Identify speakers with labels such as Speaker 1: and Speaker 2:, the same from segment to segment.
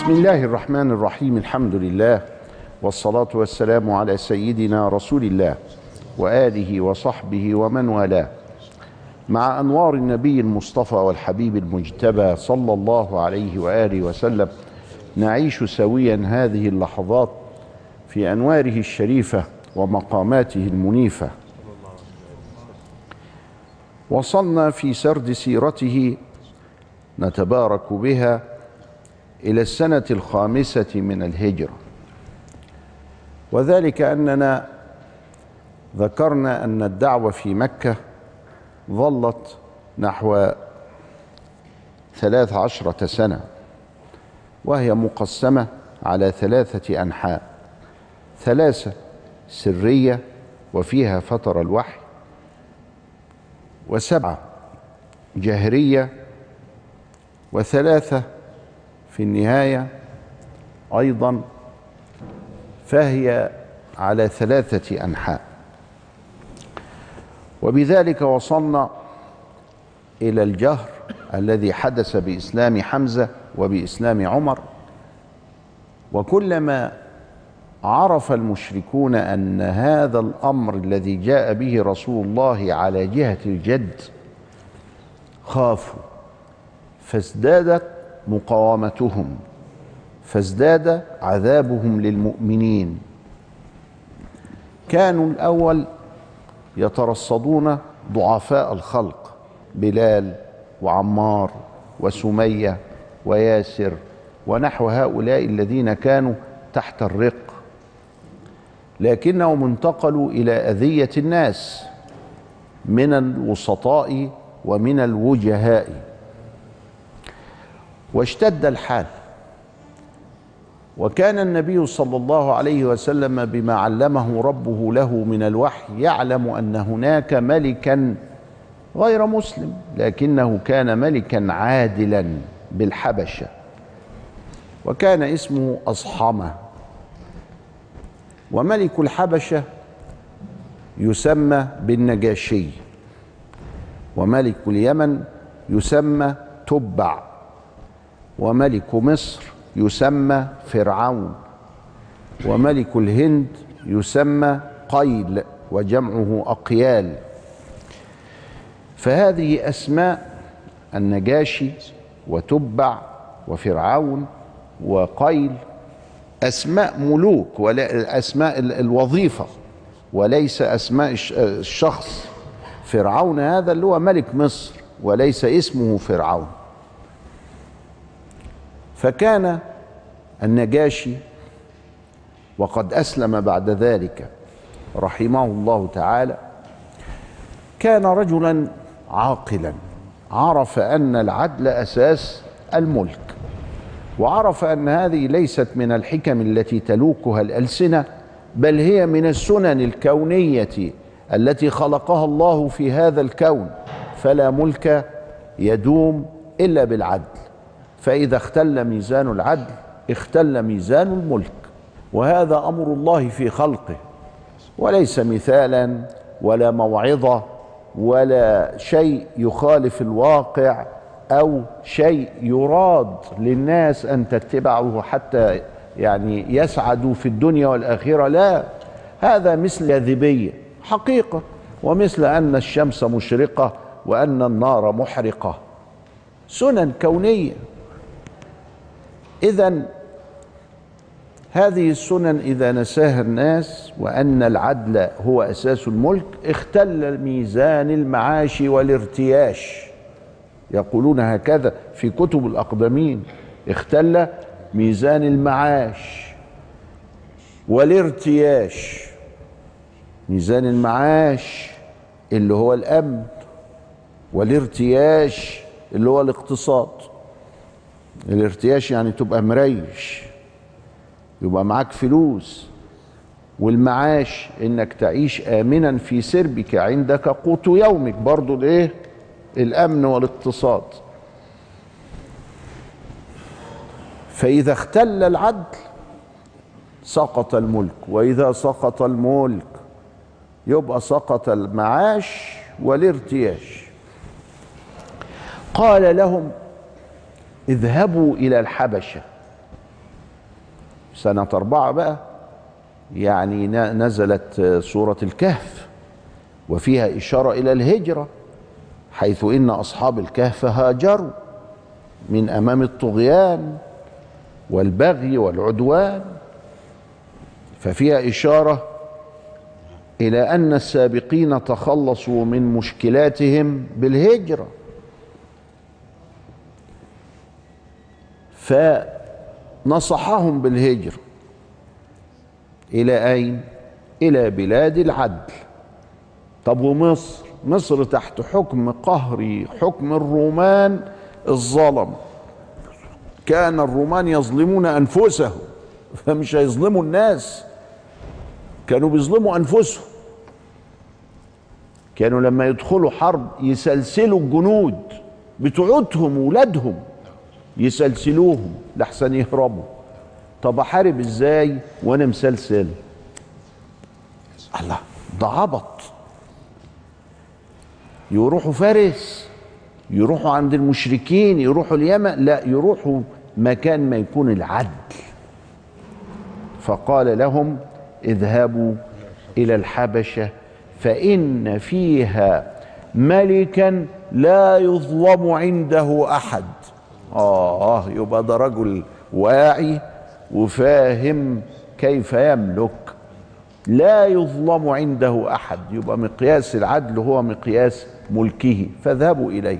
Speaker 1: بسم الله الرحمن الرحيم الحمد لله والصلاة والسلام على سيدنا رسول الله وآله وصحبه ومن والاه مع أنوار النبي المصطفى والحبيب المجتبى صلى الله عليه وآله وسلم نعيش سويا هذه اللحظات في أنواره الشريفة ومقاماته المنيفة وصلنا في سرد سيرته نتبارك بها إلى السنة الخامسة من الهجرة وذلك أننا ذكرنا أن الدعوة في مكة ظلت نحو ثلاث عشرة سنة وهي مقسمة على ثلاثة أنحاء ثلاثة سرية وفيها فتر الوحي وسبعة جهرية وثلاثة في النهاية أيضا فهي على ثلاثة أنحاء وبذلك وصلنا إلى الجهر الذي حدث بإسلام حمزة وبإسلام عمر وكلما عرف المشركون أن هذا الأمر الذي جاء به رسول الله على جهة الجد خافوا فازدادت مقاومتهم فازداد عذابهم للمؤمنين كانوا الأول يترصدون ضعفاء الخلق بلال وعمار وسمية وياسر ونحو هؤلاء الذين كانوا تحت الرق لكنهم انتقلوا إلى أذية الناس من الوسطاء ومن الوجهاء واشتد الحال وكان النبي صلى الله عليه وسلم بما علمه ربه له من الوحي يعلم ان هناك ملكا غير مسلم لكنه كان ملكا عادلا بالحبشه وكان اسمه اصحمه وملك الحبشه يسمى بالنجاشي وملك اليمن يسمى تبع وملك مصر يسمى فرعون وملك الهند يسمى قيل وجمعه اقيال فهذه اسماء النجاشي وتبع وفرعون وقيل اسماء ملوك ولا اسماء الوظيفه وليس اسماء الشخص فرعون هذا اللي هو ملك مصر وليس اسمه فرعون فكان النجاشي وقد اسلم بعد ذلك رحمه الله تعالى كان رجلا عاقلا عرف ان العدل اساس الملك وعرف ان هذه ليست من الحكم التي تلوكها الالسنه بل هي من السنن الكونيه التي خلقها الله في هذا الكون فلا ملك يدوم الا بالعدل فإذا اختل ميزان العدل اختل ميزان الملك وهذا أمر الله في خلقه وليس مثالا ولا موعظة ولا شيء يخالف الواقع أو شيء يراد للناس أن تتبعه حتى يعني يسعدوا في الدنيا والآخرة لا هذا مثل جاذبية حقيقة ومثل أن الشمس مشرقة وأن النار محرقة سنن كونيه إذا هذه السنن إذا نساها الناس وأن العدل هو أساس الملك اختل ميزان المعاش والارتياش يقولون هكذا في كتب الأقدمين اختل ميزان المعاش والارتياش ميزان المعاش اللي هو الأمن والارتياش اللي هو الاقتصاد الارتياش يعني تبقى مريش يبقى معاك فلوس والمعاش انك تعيش امنا في سربك عندك قوت يومك برضو الايه الامن والاقتصاد فاذا اختل العدل سقط الملك واذا سقط الملك يبقى سقط المعاش والارتياش قال لهم اذهبوا الى الحبشه سنة أربعة بقى يعني نزلت سورة الكهف وفيها إشارة إلى الهجرة حيث إن أصحاب الكهف هاجروا من أمام الطغيان والبغي والعدوان ففيها إشارة إلى أن السابقين تخلصوا من مشكلاتهم بالهجرة فنصحهم بالهجرة إلى أين؟ إلى بلاد العدل طب ومصر؟ مصر تحت حكم قهري حكم الرومان الظلم كان الرومان يظلمون أنفسهم فمش هيظلموا الناس كانوا بيظلموا أنفسهم كانوا لما يدخلوا حرب يسلسلوا الجنود بتوعتهم ولادهم يسلسلوهم لحسن يهربوا طب احارب ازاي وانا مسلسل الله ده عبط يروحوا فارس يروحوا عند المشركين يروحوا اليمن لا يروحوا مكان ما يكون العدل فقال لهم اذهبوا الى الحبشه فان فيها ملكا لا يظلم عنده احد اه يبقى ده رجل واعي وفاهم كيف يملك لا يظلم عنده احد يبقى مقياس العدل هو مقياس ملكه فاذهبوا اليه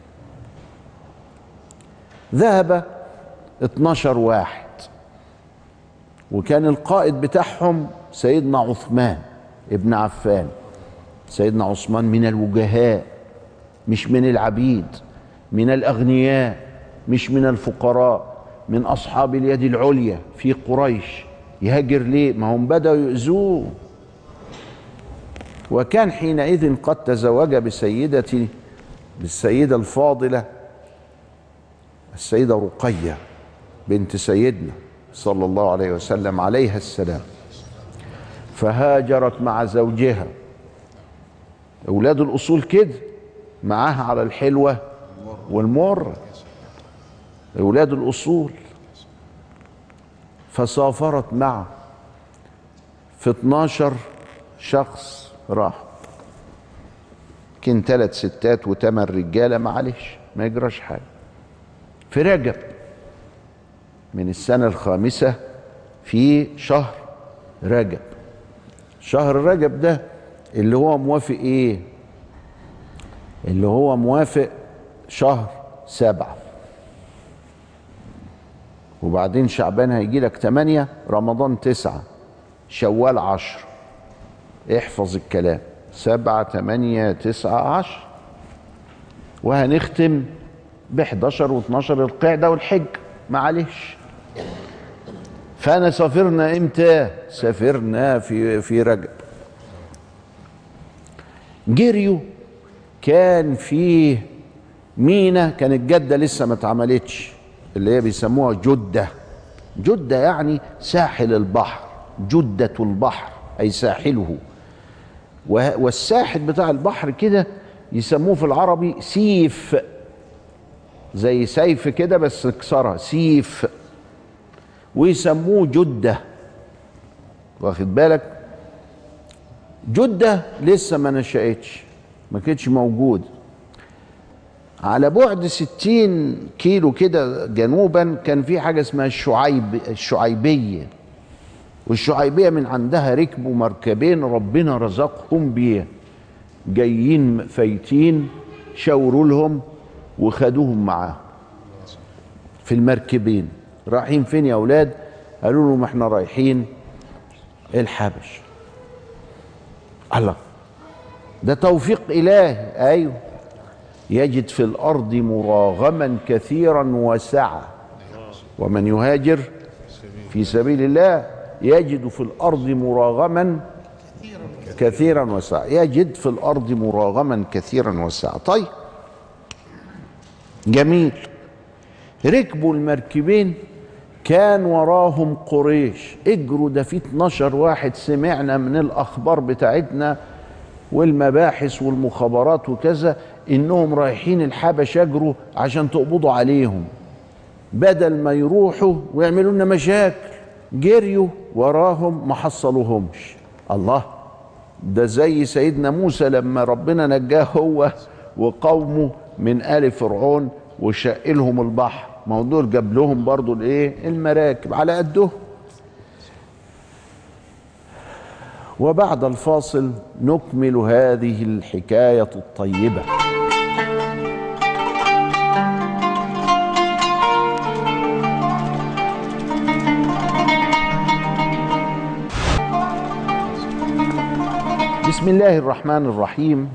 Speaker 1: ذهب 12 واحد وكان القائد بتاعهم سيدنا عثمان ابن عفان سيدنا عثمان من الوجهاء مش من العبيد من الاغنياء مش من الفقراء من اصحاب اليد العليا في قريش يهاجر ليه ما هم بداوا يؤذوه وكان حينئذ قد تزوج بسيدتي بالسيده الفاضله السيده رقيه بنت سيدنا صلى الله عليه وسلم عليها السلام فهاجرت مع زوجها اولاد الاصول كده معاها على الحلوه والمره اولاد الاصول فسافرت معه في 12 شخص راح كان ثلاث ستات وثمان رجاله معلش ما يجراش حاجه في رجب من السنه الخامسه في شهر رجب شهر رجب ده اللي هو موافق ايه اللي هو موافق شهر سبعه وبعدين شعبان هيجي لك تمانية رمضان تسعة شوال عشر احفظ الكلام سبعة تمانية تسعة عشر وهنختم ب 11 و12 القعدة والحج معلش فأنا سافرنا إمتى؟ سافرنا في في رجب جريو كان فيه مينا كانت جدة لسه ما اتعملتش اللي هي بيسموها جدة جدة يعني ساحل البحر جدة البحر أي ساحله والساحل بتاع البحر كده يسموه في العربي سيف زي سيف كده بس كسرها سيف ويسموه جدة واخد بالك جدة لسه ما نشأتش ما كانتش موجود على بعد 60 كيلو كده جنوبا كان في حاجه اسمها الشعيب الشعيبيه والشعيبيه من عندها ركبوا مركبين ربنا رزقهم بيه جايين فايتين شاوروا لهم وخدوهم معاه في المركبين رايحين فين يا اولاد قالوا لهم احنا رايحين الحبش الله ده توفيق الهي ايوه يجد في الارض مراغما كثيرا وسعه ومن يهاجر في سبيل الله يجد في الارض مراغما كثيرا وسعه يجد في الارض مراغما كثيرا وسعه طيب جميل ركبوا المركبين كان وراهم قريش اجروا ده في 12 واحد سمعنا من الاخبار بتاعتنا والمباحث والمخابرات وكذا انهم رايحين الحبش يجروا عشان تقبضوا عليهم بدل ما يروحوا ويعملوا لنا مشاكل جريوا وراهم ما حصلوهمش الله ده زي سيدنا موسى لما ربنا نجاه هو وقومه من آل فرعون وشق لهم البحر ما هو دول جاب لهم برضو الايه المراكب على قدهم وبعد الفاصل نكمل هذه الحكايه الطيبه بسم الله الرحمن الرحيم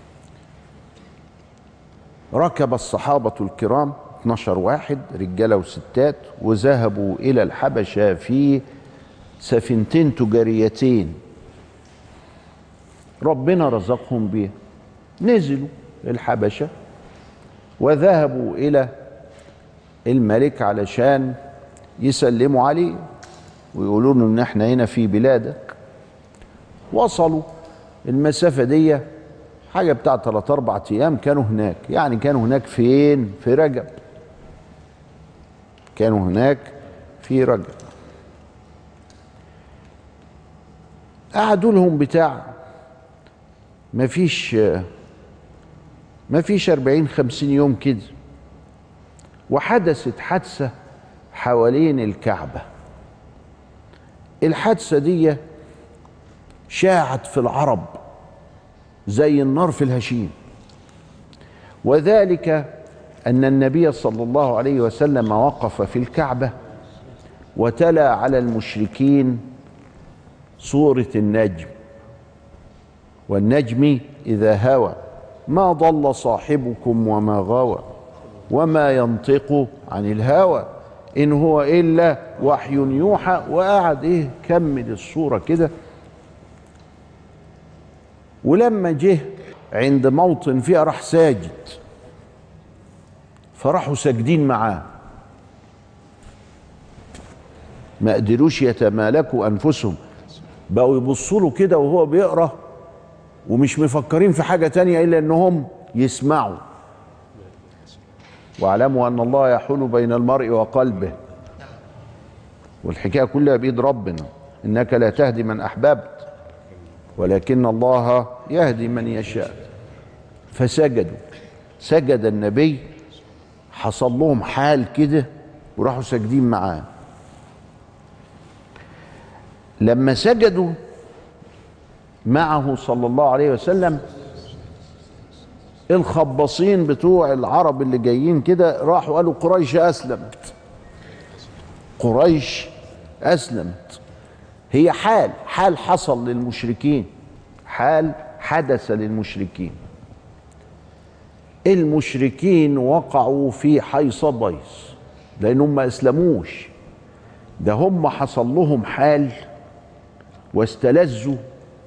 Speaker 1: ركب الصحابة الكرام 12 واحد رجالة وستات وذهبوا إلى الحبشة في سفينتين تجاريتين ربنا رزقهم بها نزلوا الحبشة وذهبوا إلى الملك علشان يسلموا عليه ويقولوا له ان احنا هنا في بلادك وصلوا المسافة دي حاجة بتاع ثلاث أربع أيام كانوا هناك يعني كانوا هناك فين في رجب كانوا هناك في رجب قعدوا لهم بتاع ما فيش ما فيش أربعين خمسين يوم كده وحدثت حادثة حوالين الكعبة الحادثة دي شاعت في العرب زي النار في الهشيم وذلك ان النبي صلى الله عليه وسلم وقف في الكعبه وتلا على المشركين سوره النجم والنجم اذا هوى ما ضل صاحبكم وما غوى وما ينطق عن الهوى ان هو الا وحي يوحى وقعد ايه كمل الصوره كده ولما جه عند موطن فيها راح ساجد فراحوا ساجدين معاه ما قدروش يتمالكوا انفسهم بقوا يبصوا له كده وهو بيقرا ومش مفكرين في حاجه تانية الا انهم يسمعوا واعلموا ان الله يحول بين المرء وقلبه والحكايه كلها بايد ربنا انك لا تهدي من احببت ولكن الله يهدي من يشاء فسجدوا سجد النبي حصل لهم حال كده وراحوا ساجدين معاه لما سجدوا معه صلى الله عليه وسلم الخباصين بتوع العرب اللي جايين كده راحوا قالوا قريش اسلمت قريش اسلمت هي حال حال حصل للمشركين حال حدث للمشركين المشركين وقعوا في حيص بيص لانهم ما اسلموش ده هم حصل لهم حال واستلذوا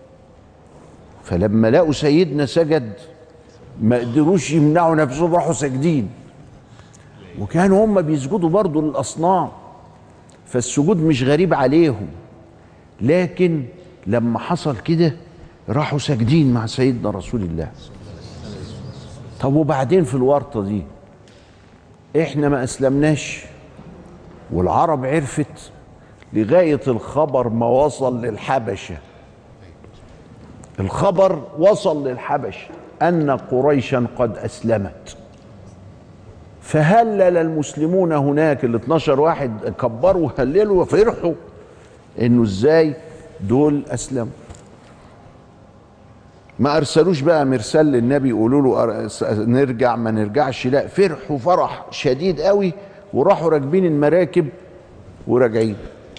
Speaker 1: فلما لقوا سيدنا سجد ما قدروش يمنعوا نفسهم راحوا ساجدين وكانوا هم بيسجدوا برضه للاصنام فالسجود مش غريب عليهم لكن لما حصل كده راحوا ساجدين مع سيدنا رسول الله طب وبعدين في الورطه دي احنا ما اسلمناش والعرب عرفت لغايه الخبر ما وصل للحبشه الخبر وصل للحبشه ان قريشا قد اسلمت فهلل المسلمون هناك ال 12 واحد كبروا وهللوا وفرحوا انه ازاي دول اسلموا ما ارسلوش بقى مرسال للنبي يقولوا له نرجع ما نرجعش لا فرحوا فرح شديد قوي وراحوا راكبين المراكب وراجعين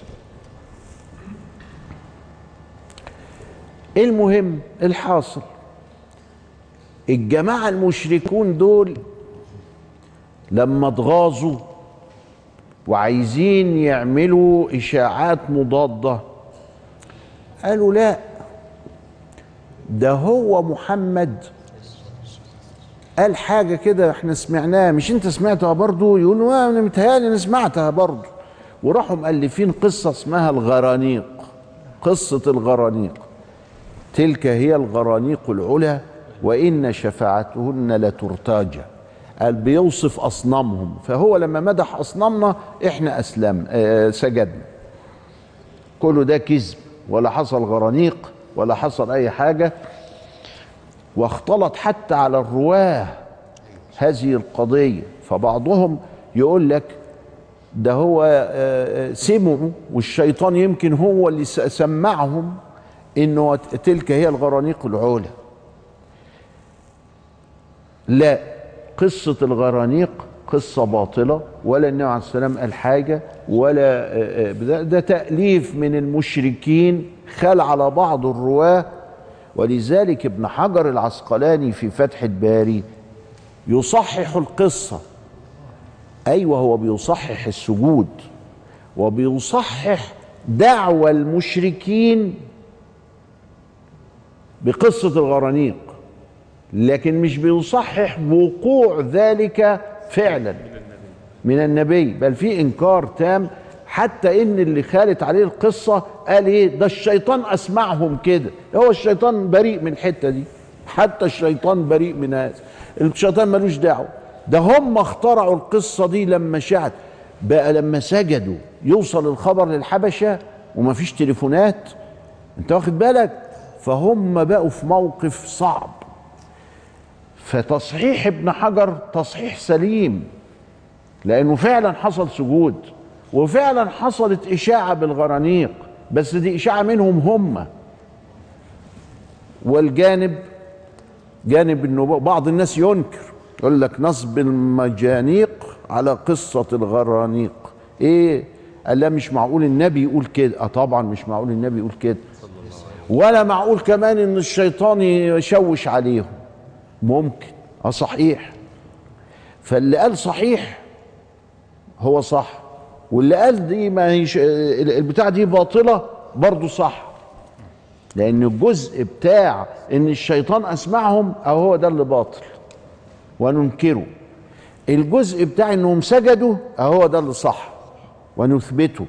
Speaker 1: المهم الحاصل الجماعة المشركون دول لما اتغاظوا وعايزين يعملوا إشاعات مضادة قالوا لا ده هو محمد قال حاجة كده احنا سمعناها مش انت سمعتها برضو يقولوا انا متهيألي انا سمعتها برضو وراحوا مؤلفين قصة اسمها الغرانيق قصة الغرانيق تلك هي الغرانيق العلا وإن شفاعتهن لترتاجى قال بيوصف أصنامهم فهو لما مدح أصنامنا إحنا أسلم آه سجدنا كله ده كذب ولا حصل غرانيق ولا حصل اي حاجه واختلط حتى على الرواه هذه القضيه فبعضهم يقول لك ده هو آه، آه، سمعوا والشيطان يمكن هو اللي س- سمعهم انه تلك هي الغرانيق العلا لا قصة الغرانيق قصة باطلة ولا النبي عليه السلام قال حاجة ولا آه، آه، ده, ده تأليف من المشركين خال على بعض الرواة ولذلك ابن حجر العسقلاني في فتح الباري يصحح القصة أيوة هو بيصحح السجود وبيصحح دعوى المشركين بقصة الغرانيق لكن مش بيصحح وقوع ذلك فعلا من النبي بل في انكار تام حتى ان اللي خالت عليه القصه قال ايه ده الشيطان اسمعهم كده هو الشيطان بريء من الحته دي حتى الشيطان بريء من هذا الشيطان ملوش دعوه ده هم اخترعوا القصه دي لما شعت بقى لما سجدوا يوصل الخبر للحبشه ومفيش تليفونات انت واخد بالك فهم بقوا في موقف صعب فتصحيح ابن حجر تصحيح سليم لانه فعلا حصل سجود وفعلا حصلت اشاعه بالغرانيق بس دي اشاعه منهم هم والجانب جانب النبوة بعض الناس ينكر يقول لك نصب المجانيق على قصة الغرانيق ايه قال لا مش معقول النبي يقول كده اه طبعا مش معقول النبي يقول كده ولا معقول كمان ان الشيطان يشوش عليهم ممكن اه صحيح فاللي قال صحيح هو صح واللي قال دي ما هيش البتاع دي باطله برضه صح لان الجزء بتاع ان الشيطان اسمعهم او هو ده اللي باطل وننكره الجزء بتاع انهم سجدوا اهو ده اللي صح ونثبته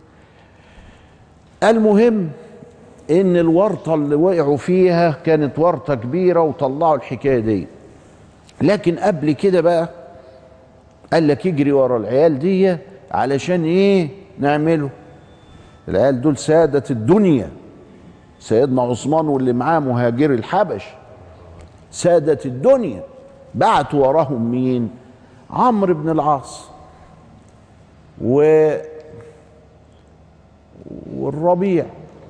Speaker 1: المهم ان الورطه اللي وقعوا فيها كانت ورطه كبيره وطلعوا الحكايه دي لكن قبل كده بقى قال لك يجري ورا العيال دي علشان ايه نعمله العيال دول سادة الدنيا سيدنا عثمان واللي معاه مهاجر الحبش سادة الدنيا بعتوا وراهم مين عمرو بن العاص و والربيع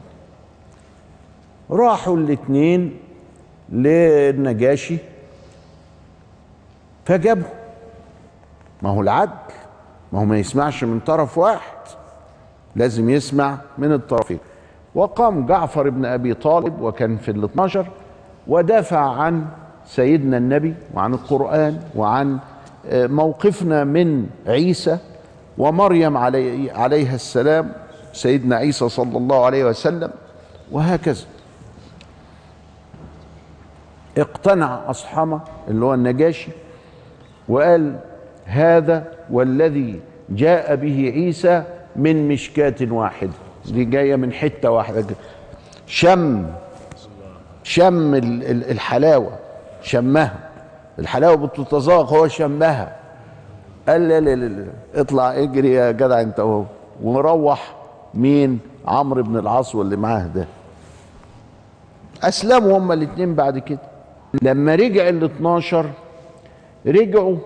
Speaker 1: راحوا الاثنين للنجاشي فجابهم ما هو العدل ما هو ما يسمعش من طرف واحد لازم يسمع من الطرفين وقام جعفر بن ابي طالب وكان في ال 12 ودافع عن سيدنا النبي وعن القران وعن موقفنا من عيسى ومريم علي عليها السلام سيدنا عيسى صلى الله عليه وسلم وهكذا اقتنع أصحمة اللي هو النجاشي وقال هذا والذي جاء به عيسى من مشكاة واحدة دي جاية من حتة واحدة شم شم الحلاوة شمها الحلاوة بتتذاق هو شمها قال لا لا لا اطلع اجري يا جدع انت اهو ومروح مين عمرو بن العاص واللي معاه ده اسلموا هما الاثنين بعد كده لما رجع ال 12 رجعوا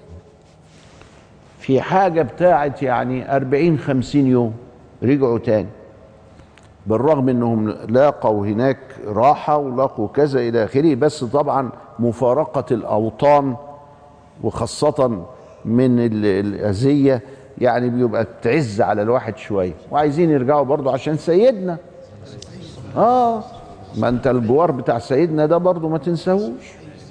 Speaker 1: في حاجة بتاعت يعني 40 50 يوم رجعوا تاني بالرغم انهم لاقوا هناك راحة ولاقوا كذا الى اخره بس طبعا مفارقة الاوطان وخاصة من الاذية يعني بيبقى تعز على الواحد شوية وعايزين يرجعوا برضو عشان سيدنا اه ما انت الجوار بتاع سيدنا ده برضو ما تنساهوش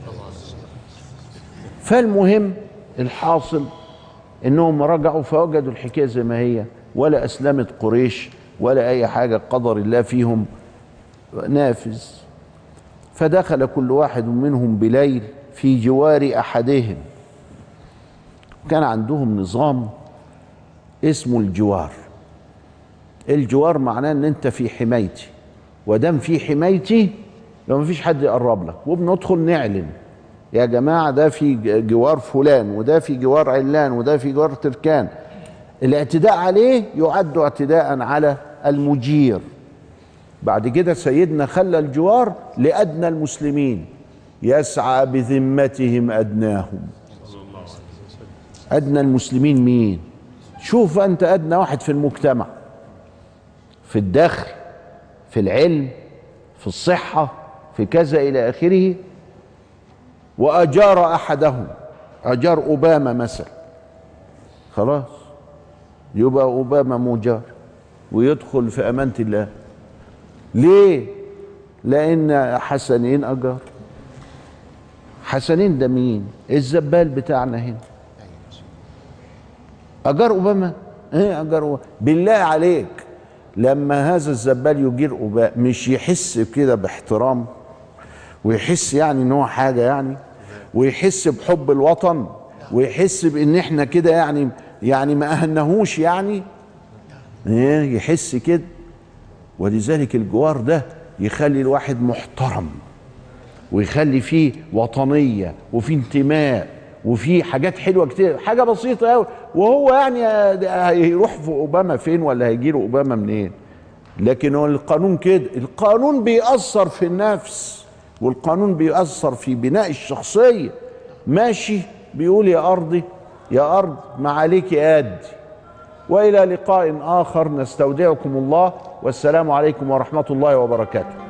Speaker 1: فالمهم الحاصل انهم رجعوا فوجدوا الحكايه زي ما هي ولا اسلمت قريش ولا اي حاجه قدر الله فيهم نافذ فدخل كل واحد منهم بليل في جوار احدهم كان عندهم نظام اسمه الجوار الجوار معناه ان انت في حمايتي ودام في حمايتي لو ما فيش حد يقرب لك وبندخل نعلن يا جماعة ده في جوار فلان وده في جوار علان وده في جوار تركان الاعتداء عليه يعد اعتداء على المجير بعد كده سيدنا خلى الجوار لأدنى المسلمين يسعى بذمتهم أدناهم أدنى المسلمين مين شوف أنت أدنى واحد في المجتمع في الدخل في العلم في الصحة في كذا إلى آخره وأجار أحدهم أجار أوباما مثلا خلاص يبقى أوباما مجار ويدخل في أمانة الله ليه؟ لأن حسنين أجار حسنين ده مين؟ الزبال بتاعنا هنا أجار أوباما؟ إيه أجار أوباما؟ بالله عليك لما هذا الزبال يجير أوباما مش يحس كده باحترام ويحس يعني إن هو حاجة يعني ويحس بحب الوطن ويحس بإن إحنا كده يعني يعني ما أهنهوش يعني إيه يحس كده ولذلك الجوار ده يخلي الواحد محترم ويخلي فيه وطنيه وفيه انتماء وفيه حاجات حلوه كتير حاجه بسيطه قوي وهو يعني هيروح في اوباما فين ولا هيجي له اوباما منين لكن هو القانون كده القانون بيأثر في النفس والقانون بيأثر في بناء الشخصيه ماشي بيقول يا ارضي يا ارض ما عليك ادي والى لقاء اخر نستودعكم الله والسلام عليكم ورحمه الله وبركاته